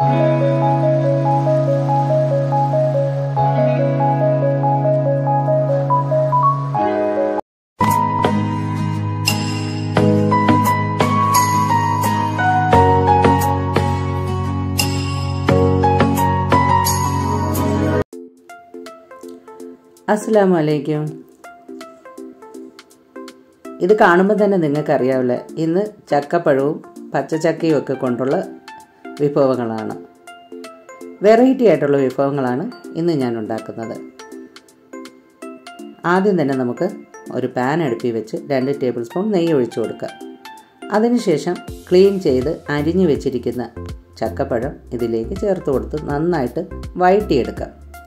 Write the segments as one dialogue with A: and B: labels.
A: അസ്സലാമു അലൈക്കും ഇത് കാണുമ്പോൾ തന്നെ നിങ്ങൾക്കറിയാവില്ല ഇന്ന് ചക്കപ്പഴവും പച്ചച്ചക്കയും ഒക്കെ കൊണ്ടുള്ള വിഭവങ്ങളാണ് വെറൈറ്റി ആയിട്ടുള്ള വിഭവങ്ങളാണ് ഇന്ന് ഞാൻ ഉണ്ടാക്കുന്നത് ആദ്യം തന്നെ നമുക്ക് ഒരു പാൻ അടുപ്പി വെച്ച് രണ്ട് ടേബിൾ സ്പൂൺ നെയ്യ് ഒഴിച്ചു കൊടുക്കുക അതിനുശേഷം ക്ലീൻ ചെയ്ത് അരിഞ്ഞു വെച്ചിരിക്കുന്ന ചക്കപ്പഴം ഇതിലേക്ക് ചേർത്ത് കൊടുത്ത് നന്നായിട്ട് വഴറ്റിയെടുക്കുക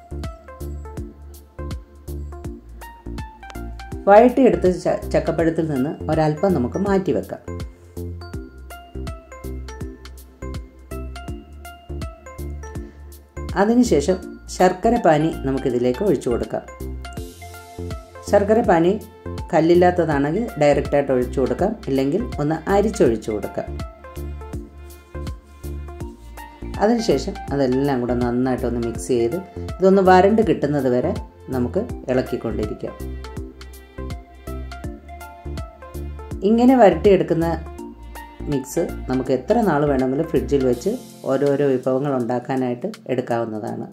A: വഴറ്റിയെടുത്ത് ചക്കപ്പഴത്തിൽ നിന്ന് ഒരല്പം നമുക്ക് മാറ്റി വെക്കാം അതിനുശേഷം ശർക്കര പാനി നമുക്കിതിലേക്ക് ഒഴിച്ചു കൊടുക്കാം ശർക്കര പാനി കല്ലില്ലാത്തതാണെങ്കിൽ ഡയറക്റ്റായിട്ട് ഒഴിച്ചു കൊടുക്കാം ഇല്ലെങ്കിൽ ഒന്ന് അരിച്ചൊഴിച്ചു കൊടുക്കാം അതിനുശേഷം അതെല്ലാം കൂടെ നന്നായിട്ടൊന്ന് മിക്സ് ചെയ്ത് ഇതൊന്ന് വരണ്ട് കിട്ടുന്നത് വരെ നമുക്ക് ഇളക്കിക്കൊണ്ടിരിക്കാം ഇങ്ങനെ വരട്ടിയെടുക്കുന്ന മിക്സ് നമുക്ക് എത്ര നാൾ വേണമെങ്കിലും ഫ്രിഡ്ജിൽ വെച്ച് ഓരോരോ വിഭവങ്ങൾ ഉണ്ടാക്കാനായിട്ട് എടുക്കാവുന്നതാണ്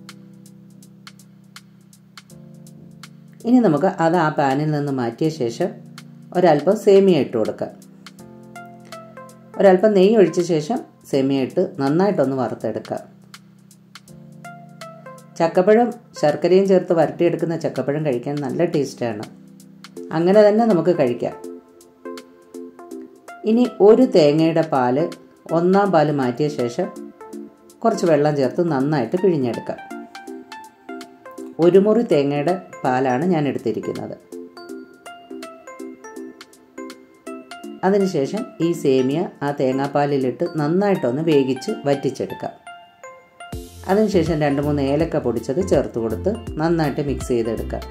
A: ഇനി നമുക്ക് അത് ആ പാനിൽ നിന്ന് മാറ്റിയ ശേഷം ഒരല്പം സേമിയ ഇട്ട് കൊടുക്കാം ഒരല്പം നെയ്യ് ഒഴിച്ച ശേഷം സേമിയ ഇട്ട് നന്നായിട്ടൊന്ന് വറുത്തെടുക്കാം ചക്കപ്പഴം ശർക്കരയും ചേർത്ത് വരട്ടിയെടുക്കുന്ന ചക്കപ്പഴം കഴിക്കാൻ നല്ല ടേസ്റ്റാണ് അങ്ങനെ തന്നെ നമുക്ക് കഴിക്കാം ഇനി ഒരു തേങ്ങയുടെ പാല് ഒന്നാം പാല് മാറ്റിയ ശേഷം കുറച്ച് വെള്ളം ചേർത്ത് നന്നായിട്ട് പിഴിഞ്ഞെടുക്കാം ഒരു മുറി തേങ്ങയുടെ പാലാണ് ഞാൻ എടുത്തിരിക്കുന്നത് അതിനുശേഷം ഈ സേമിയ ആ തേങ്ങാപ്പാലിലിട്ട് നന്നായിട്ടൊന്ന് വേവിച്ച് വറ്റിച്ചെടുക്കാം അതിനുശേഷം രണ്ട് മൂന്ന് ഏലക്ക പൊടിച്ചത് ചേർത്ത് കൊടുത്ത് നന്നായിട്ട് മിക്സ് ചെയ്തെടുക്കാം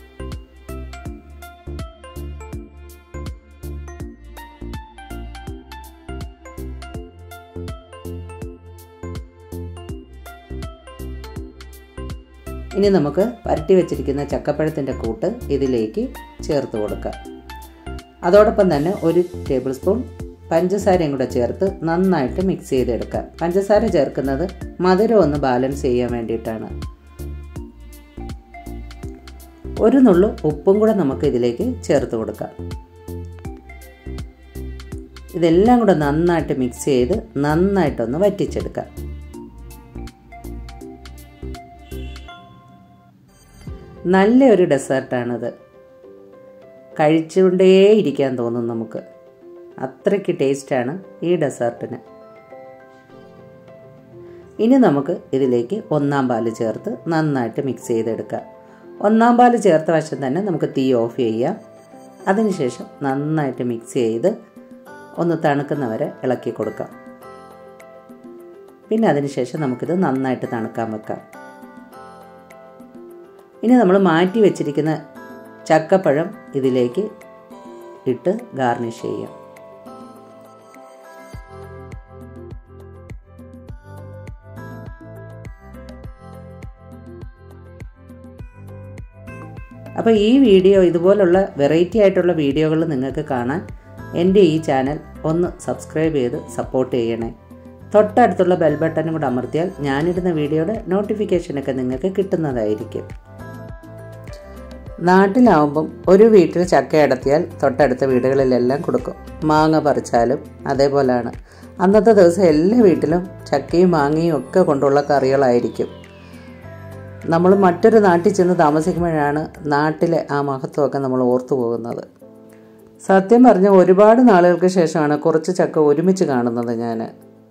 A: ഇനി നമുക്ക് വരട്ടി വെച്ചിരിക്കുന്ന ചക്കപ്പഴത്തിൻ്റെ കൂട്ട് ഇതിലേക്ക് ചേർത്ത് കൊടുക്കാം അതോടൊപ്പം തന്നെ ഒരു ടേബിൾ സ്പൂൺ പഞ്ചസാരയും കൂടെ ചേർത്ത് നന്നായിട്ട് മിക്സ് ചെയ്തെടുക്കാം പഞ്ചസാര ചേർക്കുന്നത് മധുരം ഒന്ന് ബാലൻസ് ചെയ്യാൻ വേണ്ടിയിട്ടാണ് ഒരു നുള്ളു ഉപ്പും കൂടെ നമുക്ക് ഇതിലേക്ക് ചേർത്ത് കൊടുക്കാം ഇതെല്ലാം കൂടെ നന്നായിട്ട് മിക്സ് ചെയ്ത് നന്നായിട്ടൊന്ന് വറ്റിച്ചെടുക്കാം നല്ല ഒരു ഡെസേർട്ടാണിത് കഴിച്ചുകൊണ്ടേ ഇരിക്കാൻ തോന്നും നമുക്ക് അത്രയ്ക്ക് ടേസ്റ്റാണ് ഈ ഡെസേർട്ടിന് ഇനി നമുക്ക് ഇതിലേക്ക് ഒന്നാം പാല് ചേർത്ത് നന്നായിട്ട് മിക്സ് ചെയ്തെടുക്കാം ഒന്നാം പാല് ചേർത്ത വശം തന്നെ നമുക്ക് തീ ഓഫ് ചെയ്യാം അതിനുശേഷം നന്നായിട്ട് മിക്സ് ചെയ്ത് ഒന്ന് തണുക്കുന്നവരെ ഇളക്കി കൊടുക്കാം പിന്നെ അതിനുശേഷം നമുക്കിത് നന്നായിട്ട് തണുക്കാൻ വെക്കാം ഇനി നമ്മൾ മാറ്റി വെച്ചിരിക്കുന്ന ചക്കപ്പഴം ഇതിലേക്ക് ഇട്ട് ഗാർണിഷ് ചെയ്യാം അപ്പോൾ ഈ വീഡിയോ ഇതുപോലുള്ള വെറൈറ്റി ആയിട്ടുള്ള വീഡിയോകൾ നിങ്ങൾക്ക് കാണാൻ എൻ്റെ ഈ ചാനൽ ഒന്ന് സബ്സ്ക്രൈബ് ചെയ്ത് സപ്പോർട്ട് ചെയ്യണേ തൊട്ടടുത്തുള്ള ബെൽ ബട്ടനും കൂടെ അമർത്തിയാൽ ഞാനിടുന്ന വീഡിയോയുടെ നോട്ടിഫിക്കേഷനൊക്കെ നിങ്ങൾക്ക് കിട്ടുന്നതായിരിക്കും നാട്ടിലാവുമ്പം ഒരു വീട്ടിൽ ചക്ക അടത്തിയാൽ തൊട്ടടുത്ത വീടുകളിലെല്ലാം കൊടുക്കും മാങ്ങ പറിച്ചാലും അതേപോലെയാണ് അന്നത്തെ ദിവസം എല്ലാ വീട്ടിലും ചക്കയും മാങ്ങയും ഒക്കെ കൊണ്ടുള്ള കറികളായിരിക്കും നമ്മൾ മറ്റൊരു നാട്ടിൽ ചെന്ന് താമസിക്കുമ്പോഴാണ് നാട്ടിലെ ആ മഹത്വമൊക്കെ നമ്മൾ ഓർത്തു പോകുന്നത് സത്യം പറഞ്ഞ ഒരുപാട് നാളുകൾക്ക് ശേഷമാണ് കുറച്ച് ചക്ക ഒരുമിച്ച് കാണുന്നത് ഞാൻ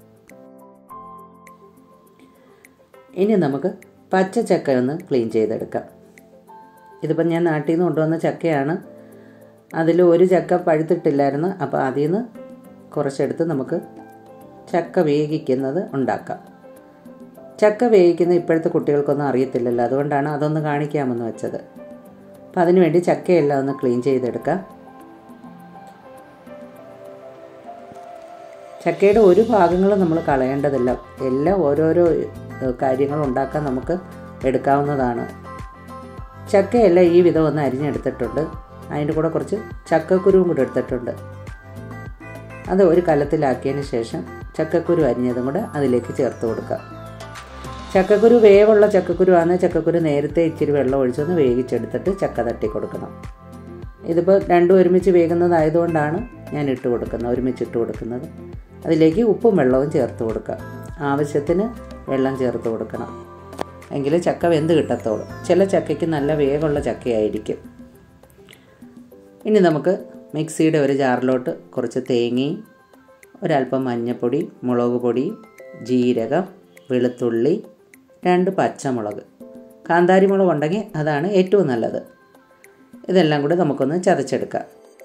A: ഇനി നമുക്ക് പച്ച ചക്ക ഒന്ന് ക്ലീൻ ചെയ്തെടുക്കാം ഇതിപ്പം ഞാൻ നാട്ടിൽ നിന്ന് കൊണ്ടുവന്ന ചക്കയാണ് അതിൽ ഒരു ചക്ക പഴുത്തിട്ടില്ലായിരുന്നു അപ്പോൾ അതിൽ നിന്ന് കുറച്ചെടുത്ത് നമുക്ക് ചക്ക വേവിക്കുന്നത് ഉണ്ടാക്കാം ചക്ക വേവിക്കുന്ന ഇപ്പോഴത്തെ കുട്ടികൾക്കൊന്നും അറിയത്തില്ലല്ലോ അതുകൊണ്ടാണ് അതൊന്ന് കാണിക്കാമെന്ന് വെച്ചത് അപ്പം അതിനുവേണ്ടി ചക്കയെല്ലാം ഒന്ന് ക്ലീൻ ചെയ്തെടുക്കാം ചക്കയുടെ ഒരു ഭാഗങ്ങളും നമ്മൾ കളയേണ്ടതില്ല എല്ലാം ഓരോരോ ഏഹ്, കാര്യങ്ങൾ ഉണ്ടാക്കാൻ നമുക്ക് എടുക്കാവുന്നതാണ് ചക്കയെല്ലാം ഈ വിധം ഒന്ന് അരിഞ്ഞെടുത്തിട്ടുണ്ട് അതിൻ്റെ കൂടെ കുറച്ച് ചക്കക്കുരുവും കൂടെ എടുത്തിട്ടുണ്ട് അത് ഒരു കലത്തിലാക്കിയതിന് ശേഷം ചക്കക്കുരു അരിഞ്ഞതും കൂടെ അതിലേക്ക് ചേർത്ത് കൊടുക്കുക ചക്കക്കുരു വേവുള്ള ചക്കക്കുരു ആണ് ചക്കക്കുരു നേരത്തെ ഇച്ചിരി വെള്ളം ഒഴിച്ചൊന്ന് വേവിച്ചെടുത്തിട്ട് ചക്ക തട്ടി കൊടുക്കണം ഇതിപ്പോൾ രണ്ടും ഒരുമിച്ച് വേകുന്നതായതുകൊണ്ടാണ് ഞാൻ ഇട്ട് കൊടുക്കുന്നത് ഒരുമിച്ച് ഇട്ട് കൊടുക്കുന്നത് അതിലേക്ക് ഉപ്പും വെള്ളവും ചേർത്ത് കൊടുക്കുക ആവശ്യത്തിന് വെള്ളം ചേർത്ത് കൊടുക്കണം എങ്കിലേ ചക്ക വെന്ത് കിട്ടത്തുള്ളൂ ചില ചക്കയ്ക്ക് നല്ല വേഗമുള്ള ചക്കയായിരിക്കും ഇനി നമുക്ക് മിക്സിയുടെ ഒരു ജാറിലോട്ട് കുറച്ച് തേങ്ങയും ഒരല്പം മഞ്ഞൾപ്പൊടി മുളക് പൊടി ജീരകം വെളുത്തുള്ളി രണ്ട് പച്ചമുളക് കാന്താരി മുളക് ഉണ്ടെങ്കിൽ അതാണ് ഏറ്റവും നല്ലത് ഇതെല്ലാം കൂടി നമുക്കൊന്ന് ചതച്ചെടുക്കാം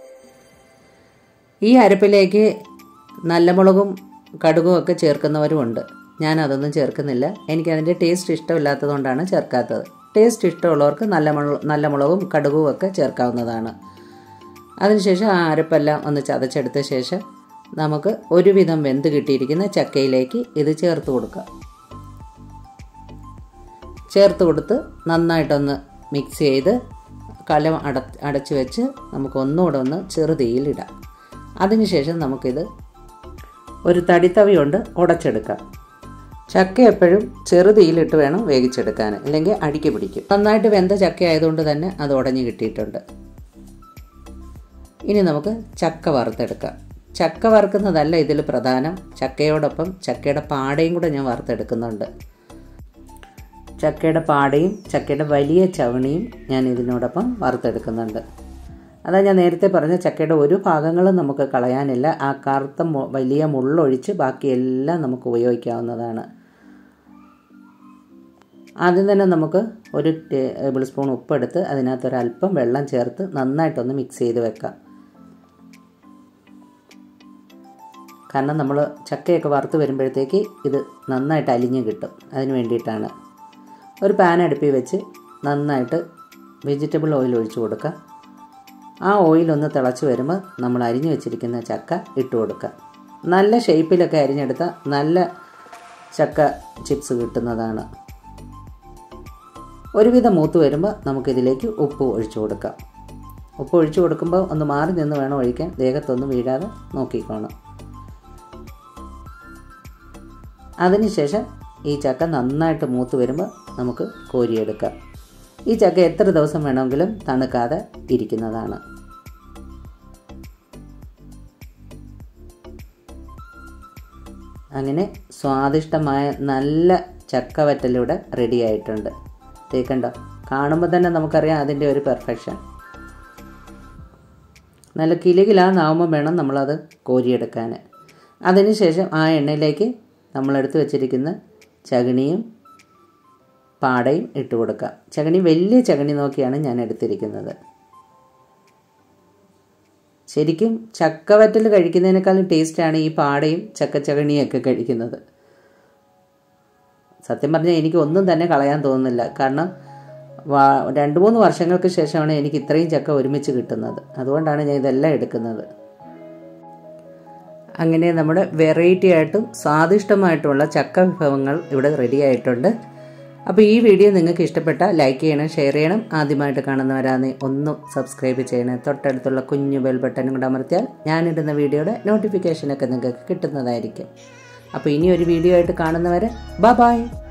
A: ഈ അരപ്പിലേക്ക് നല്ല മുളകും കടുകും ഒക്കെ ചേർക്കുന്നവരുമുണ്ട് ഞാൻ അതൊന്നും ചേർക്കുന്നില്ല എനിക്കതിൻ്റെ ടേസ്റ്റ് ഇഷ്ടമില്ലാത്തതുകൊണ്ടാണ് ചേർക്കാത്തത് ടേസ്റ്റ് ഇഷ്ടമുള്ളവർക്ക് നല്ല മുള നല്ല മുളകും കടുകും ഒക്കെ ചേർക്കാവുന്നതാണ് അതിനുശേഷം ആ അരപ്പെല്ലാം ഒന്ന് ചതച്ചെടുത്ത ശേഷം നമുക്ക് ഒരുവിധം വെന്ത് കിട്ടിയിരിക്കുന്ന ചക്കയിലേക്ക് ഇത് ചേർത്ത് കൊടുക്കാം ചേർത്ത് കൊടുത്ത് നന്നായിട്ടൊന്ന് മിക്സ് ചെയ്ത് കലം അട അടച്ച് വെച്ച് നമുക്ക് ഒന്നുകൂടെ ഒന്ന് ചെറുതീയിലിടാം അതിനുശേഷം നമുക്കിത് ഒരു തടിത്തവി കൊണ്ട് ഉടച്ചെടുക്കാം ചക്ക എപ്പോഴും ചെറുതീയിലിട്ട് വേണം വേവിച്ചെടുക്കാൻ അല്ലെങ്കിൽ അടിക്ക് പിടിക്കും നന്നായിട്ട് വെന്ത ചക്ക ആയതുകൊണ്ട് തന്നെ അത് ഉടഞ്ഞു കിട്ടിയിട്ടുണ്ട് ഇനി നമുക്ക് ചക്ക വറുത്തെടുക്കാം ചക്ക വറുക്കുന്നതല്ല ഇതിൽ പ്രധാനം ചക്കയോടൊപ്പം ചക്കയുടെ പാടയും കൂടെ ഞാൻ വറുത്തെടുക്കുന്നുണ്ട് ചക്കയുടെ പാടയും ചക്കയുടെ വലിയ ചവണിയും ഞാൻ ഇതിനോടൊപ്പം വറുത്തെടുക്കുന്നുണ്ട് അതാ ഞാൻ നേരത്തെ പറഞ്ഞ ചക്കയുടെ ഒരു ഭാഗങ്ങളും നമുക്ക് കളയാനില്ല ആ കറുത്ത മു- വലിയ മുള്ളൊഴിച്ച് ബാക്കിയെല്ലാം നമുക്ക് ഉപയോഗിക്കാവുന്നതാണ് ആദ്യം തന്നെ നമുക്ക് ഒരു ടേബിൾ സ്പൂൺ ഉപ്പെടുത്ത് അതിനകത്ത് ഒരല്പം വെള്ളം ചേർത്ത് നന്നായിട്ടൊന്ന് മിക്സ് ചെയ്ത് വെക്കാം കാരണം നമ്മൾ ചക്കയൊക്കെ വറുത്ത് വരുമ്പോഴത്തേക്ക് ഇത് നന്നായിട്ട് അലിഞ്ഞ് കിട്ടും അതിന് വേണ്ടിയിട്ടാണ് ഒരു പാൻ അടുപ്പിൽ വെച്ച് നന്നായിട്ട് വെജിറ്റബിൾ ഓയിൽ ഒഴിച്ചു കൊടുക്കുക ആ ഓയിൽ ഒന്ന് തിളച്ച് വരുമ്പോൾ നമ്മൾ അരിഞ്ഞു വെച്ചിരിക്കുന്ന ചക്ക ഇട്ട് കൊടുക്കുക നല്ല ഷേപ്പിലൊക്കെ അരിഞ്ഞെടുത്ത നല്ല ചക്ക ചിപ്സ് കിട്ടുന്നതാണ് ഒരുവിധം മൂത്ത് വരുമ്പോൾ നമുക്കിതിലേക്ക് ഉപ്പ് ഒഴിച്ചു കൊടുക്കാം ഉപ്പ് ഒഴിച്ചു കൊടുക്കുമ്പോൾ ഒന്ന് മാറി നിന്ന് വേണം ഒഴിക്കാൻ ദേഹത്തൊന്നും വീഴാതെ നോക്കിക്കോണം അതിനുശേഷം ഈ ചക്ക നന്നായിട്ട് മൂത്ത് വരുമ്പോൾ നമുക്ക് കോരിയെടുക്കാം ഈ ചക്ക എത്ര ദിവസം വേണമെങ്കിലും തണുക്കാതെ ഇരിക്കുന്നതാണ് അങ്ങനെ സ്വാദിഷ്ടമായ നല്ല ചക്കവറ്റലിവിടെ റെഡി ആയിട്ടുണ്ട് തേക്കണ്ടോ കാണുമ്പോൾ തന്നെ നമുക്കറിയാം അതിൻ്റെ ഒരു പെർഫെക്ഷൻ നല്ല കിലുകിലാന്നാവുമ്പോൾ വേണം നമ്മളത് കോരിയെടുക്കാൻ അതിനുശേഷം ആ എണ്ണയിലേക്ക് നമ്മളെടുത്ത് വെച്ചിരിക്കുന്ന ചകിണിയും പാടയും ഇട്ട് കൊടുക്കാം ചകിണി വലിയ ചകിണി നോക്കിയാണ് ഞാൻ എടുത്തിരിക്കുന്നത് ശരിക്കും ചക്കവറ്റൽ കഴിക്കുന്നതിനേക്കാളും ടേസ്റ്റാണ് ഈ പാടയും ചക്കച്ചകണിയൊക്കെ കഴിക്കുന്നത് സത്യം പറഞ്ഞാൽ എനിക്ക് ഒന്നും തന്നെ കളയാൻ തോന്നുന്നില്ല കാരണം വാ- രണ്ട് മൂന്ന് വർഷങ്ങൾക്ക് ശേഷമാണ് എനിക്ക് ഇത്രയും ചക്ക ഒരുമിച്ച് കിട്ടുന്നത് അതുകൊണ്ടാണ് ഞാൻ ഇതെല്ലാം എടുക്കുന്നത് അങ്ങനെ നമ്മുടെ വെറൈറ്റി ആയിട്ടും സ്വാദിഷ്ടമായിട്ടുള്ള ചക്ക വിഭവങ്ങൾ ഇവിടെ റെഡി ആയിട്ടുണ്ട് അപ്പോൾ ഈ വീഡിയോ നിങ്ങൾക്ക് ഇഷ്ടപ്പെട്ടാൽ ലൈക്ക് ചെയ്യണം ഷെയർ ചെയ്യണം ആദ്യമായിട്ട് കാണുന്നവരാന്ന് ഒന്നും സബ്സ്ക്രൈബ് ചെയ്യണേ തൊട്ടടുത്തുള്ള കുഞ്ഞു ബെൽ ബട്ടനും കൂടെ അമർത്തിയാൽ ഞാനിടുന്ന വീഡിയോയുടെ നോട്ടിഫിക്കേഷനൊക്കെ നിങ്ങൾക്ക് കിട്ടുന്നതായിരിക്കും അപ്പോൾ ഇനി ഒരു വീഡിയോ ആയിട്ട് കാണുന്നവരെ ബ ബായ്